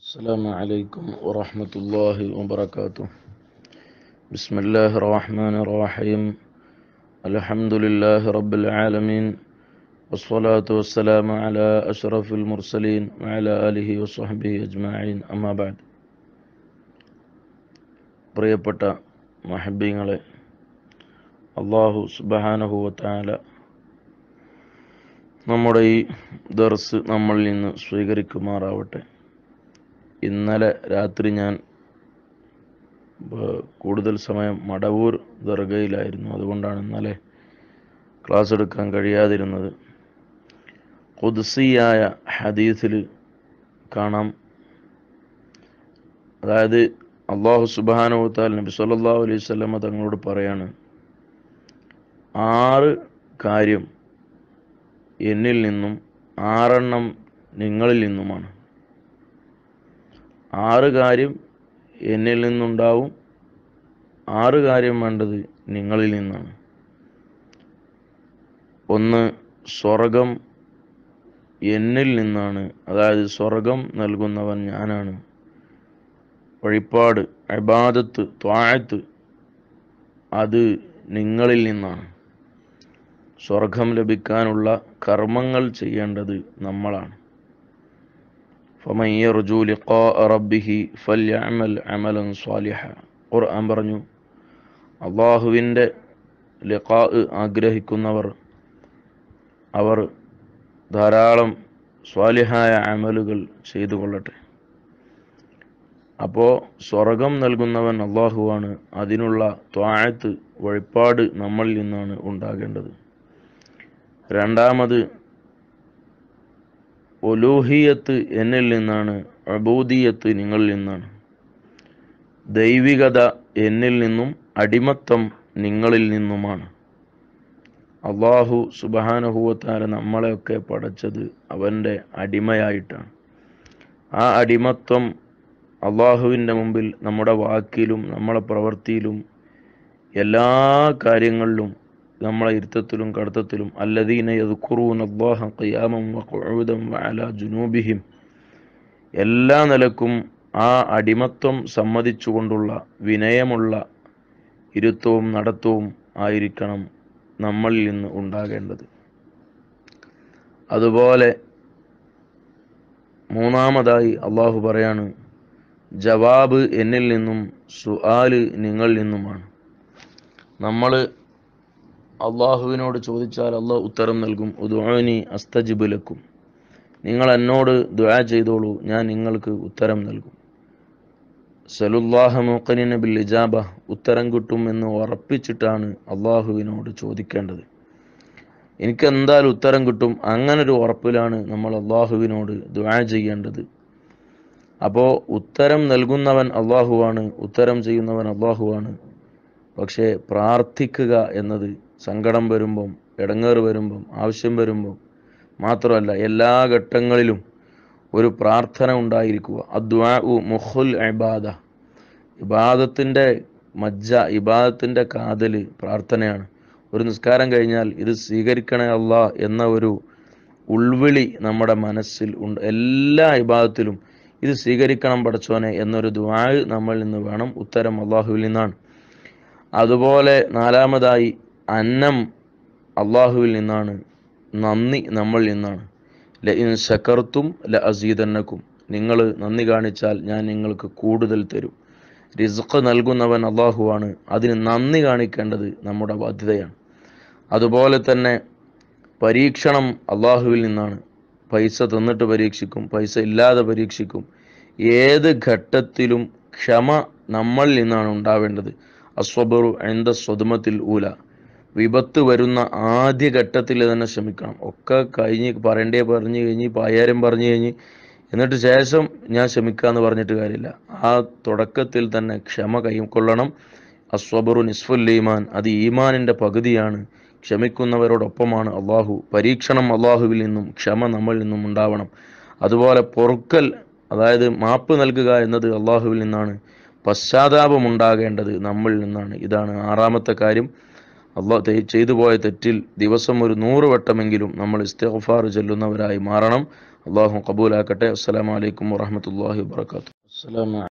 السلام عليكم ورحمة الله وبركاته بسم الله الرحمن الرحيم الحمد لله رب العالمين والصلاة والسلام على أشرف المرسلين وعلى آله وصحبه أجمعين أما بعد പ്രിയപ്പെട്ട മഹബീങ്ങളെ അള്ളാഹു സുബഹാനഹുവത്താല നമ്മുടെ ഈ ദർസ് നമ്മളിൽ നിന്ന് സ്വീകരിക്കുമാറാവട്ടെ ഇന്നലെ രാത്രി ഞാൻ ബ- കൂടുതൽ സമയം മടവൂർ ദർഗയിലായിരുന്നു അതുകൊണ്ടാണ് ഇന്നലെ ക്ലാസ് എടുക്കാൻ കഴിയാതിരുന്നത് കുദ്സിയായ ഹദീസിൽ കാണാം അതായത് അള്ളാഹു സുബാനുത്താൽ നബി സല്ലല്ലാഹു അലൈഹി വസല്ലമ തങ്ങളോട് പറയാണ് ആറ് കാര്യം എന്നിൽ നിന്നും ആറെണ്ണം നിങ്ങളിൽ നിന്നുമാണ് ആറ് കാര്യം എന്നിൽ നിന്നുണ്ടാവും ആറ് കാര്യം വേണ്ടത് നിങ്ങളിൽ നിന്നാണ് ഒന്ന് സ്വർഗം എന്നിൽ നിന്നാണ് അതായത് സ്വർഗം നൽകുന്നവൻ ഞാനാണ് വഴിപ്പാട് അബാദത്ത് ത്വാഴത്ത് അത് നിങ്ങളിൽ നിന്നാണ് സ്വർഗം ലഭിക്കാനുള്ള കർമ്മങ്ങൾ ചെയ്യേണ്ടത് നമ്മളാണ് فمن يرجو لقاء ربه فليعمل عملا صالحا ഖുർആൻ പറഞ്ഞു അള്ളാഹുവിൻ്റെ ലിഖാ ആഗ്രഹിക്കുന്നവർ അവർ ധാരാളം സ്വാലിഹായ അമലുകൾ ചെയ്തു കൊള്ളട്ടെ അപ്പോൾ സ്വർഗം നൽകുന്നവൻ അള്ളാഹുവാണ് അതിനുള്ള ത്വാഴത്ത് വഴിപ്പാട് നമ്മളിൽ നിന്നാണ് ഉണ്ടാകേണ്ടത് രണ്ടാമത് ഒലൂഹിയത്ത് എന്നിൽ നിന്നാണ് അബൂദിയത്ത് നിങ്ങളിൽ നിന്നാണ് ദൈവികത എന്നിൽ നിന്നും അടിമത്തം നിങ്ങളിൽ നിന്നുമാണ് അള്ളാഹു സുബാനഹുവത്താല നമ്മളെയൊക്കെ പടച്ചത് അവൻ്റെ അടിമയായിട്ടാണ് ആ അടിമത്വം അള്ളാഹുവിൻ്റെ മുമ്പിൽ നമ്മുടെ വാക്കിലും നമ്മളെ പ്രവൃത്തിയിലും എല്ലാ കാര്യങ്ങളിലും നമ്മളെ ഇരുത്തത്തിലും കടത്തത്തിലും അല്ലദീന യദ്കുറൂന അല്ലാഹ ഖിയാമൻ വഖുഊദൻ വഅലാ ജുനൂബിഹിം എല്ലാ നിലക്കും ആ അടിമത്വം സമ്മതിച്ചുകൊണ്ടുള്ള വിനയമുള്ള ഇരുത്തവും നടത്തവും ആയിരിക്കണം നമ്മളിൽ നിന്ന് ഉണ്ടാകേണ്ടത് അതുപോലെ മൂന്നാമതായി അള്ളാഹു പറയാണ് ജവാബ് എന്നിൽ നിന്നും സുആല് നിങ്ങളിൽ നിന്നുമാണ് നമ്മൾ അള്ളാഹുവിനോട് ചോദിച്ചാൽ അള്ളാഹ് ഉത്തരം നൽകും ഉദ്വാനി അസ്തജിബുലക്കും നിങ്ങൾ എന്നോട് ദുആ ചെയ്തോളൂ ഞാൻ നിങ്ങൾക്ക് ഉത്തരം നൽകും സലുല്ലാഹ മൂക്കനിന് ബിൽ ഇജാബ ഉത്തരം കിട്ടും എന്ന് ഉറപ്പിച്ചിട്ടാണ് അള്ളാഹുവിനോട് ചോദിക്കേണ്ടത് എനിക്ക് എന്തായാലും ഉത്തരം കിട്ടും അങ്ങനെ ഒരു ഉറപ്പിലാണ് നമ്മൾ അള്ളാഹുവിനോട് ദുആ ചെയ്യേണ്ടത് അപ്പോൾ ഉത്തരം നൽകുന്നവൻ അള്ളാഹുവാണ് ഉത്തരം ചെയ്യുന്നവൻ അള്ളാഹുവാണ് പക്ഷേ പ്രാർത്ഥിക്കുക എന്നത് സങ്കടം വരുമ്പം ഇടങ്ങേറ് വരുമ്പം ആവശ്യം വരുമ്പം മാത്രമല്ല എല്ലാ ഘട്ടങ്ങളിലും ഒരു പ്രാർത്ഥന ഉണ്ടായിരിക്കുക അദ്വാ ഉ മുഹുൽ ഇബാദ ഇബാദത്തിൻ്റെ മജ്ജ ഇബാദത്തിൻ്റെ കാതല് പ്രാർത്ഥനയാണ് ഒരു നിസ്കാരം കഴിഞ്ഞാൽ ഇത് സ്വീകരിക്കണേ അല്ല എന്ന ഒരു ഉൾവിളി നമ്മുടെ മനസ്സിൽ ഉണ്ട് എല്ലാ ഇബാദത്തിലും ഇത് സ്വീകരിക്കണം പഠിച്ചോനെ എന്നൊരു ദ്വാ നമ്മളിൽ നിന്ന് വേണം ഉത്തരം അള്ളാഹുവിൽ നിന്നാണ് അതുപോലെ നാലാമതായി അന്നം അള്ളാഹുവിൽ നിന്നാണ് നന്ദി നമ്മളിൽ നിന്നാണ് ല ഇൻ ശക്കർത്തും ല അസീതന്നക്കും നിങ്ങൾ നന്ദി കാണിച്ചാൽ ഞാൻ നിങ്ങൾക്ക് കൂടുതൽ തരും റിസ്ഖ് നൽകുന്നവൻ അള്ളാഹുവാണ് അതിന് നന്ദി കാണിക്കേണ്ടത് നമ്മുടെ ബാധ്യതയാണ് അതുപോലെ തന്നെ പരീക്ഷണം അള്ളാഹുവിൽ നിന്നാണ് പൈസ തന്നിട്ട് പരീക്ഷിക്കും പൈസ ഇല്ലാതെ പരീക്ഷിക്കും ഏത് ഘട്ടത്തിലും ക്ഷമ നമ്മളിൽ നിന്നാണ് ഉണ്ടാവേണ്ടത് അസ്വബറു എന്ത സ്വതുമത്തിൽ ഊല വിപത്ത് വരുന്ന ആദ്യ ഘട്ടത്തിൽ തന്നെ ക്ഷമിക്കണം ഒക്കെ കഴിഞ്ഞ് പറയണ്ടേ പറഞ്ഞു കഴിഞ്ഞ് പായാരം പറഞ്ഞു കഴിഞ്ഞ് എന്നിട്ട് ശേഷം ഞാൻ ക്ഷമിക്കാന്ന് പറഞ്ഞിട്ട് കാര്യമില്ല ആ തുടക്കത്തിൽ തന്നെ ക്ഷമ കൈക്കൊള്ളണം അസ്വബറു നിസ്ഫുൽ ഈമാൻ അത് ഈമാനിൻ്റെ പകുതിയാണ് ക്ഷമിക്കുന്നവരോടൊപ്പമാണ് അള്ളാഹു പരീക്ഷണം അള്ളാഹുവിൽ നിന്നും ക്ഷമ നമ്മളിൽ നിന്നും ഉണ്ടാവണം അതുപോലെ പൊറുക്കൽ അതായത് മാപ്പ് നൽകുക എന്നത് അള്ളാഹുവിൽ നിന്നാണ് പശ്ചാത്താപം ഉണ്ടാകേണ്ടത് നമ്മളിൽ നിന്നാണ് ഇതാണ് ആറാമത്തെ കാര്യം അള്ളാഹ് ചെയ്തു പോയ തെറ്റിൽ ദിവസം ഒരു നൂറ് വട്ടമെങ്കിലും നമ്മൾ ഇസ്തിഗ്ഫാർ ചൊല്ലുന്നവരായി മാറണം അള്ളാഹു കബൂലാക്കട്ടെ അസ്സലാമു അലൈക്കും വറഹ്മത്തുള്ളാഹി വബറകാതുഹു അസ്സലാമു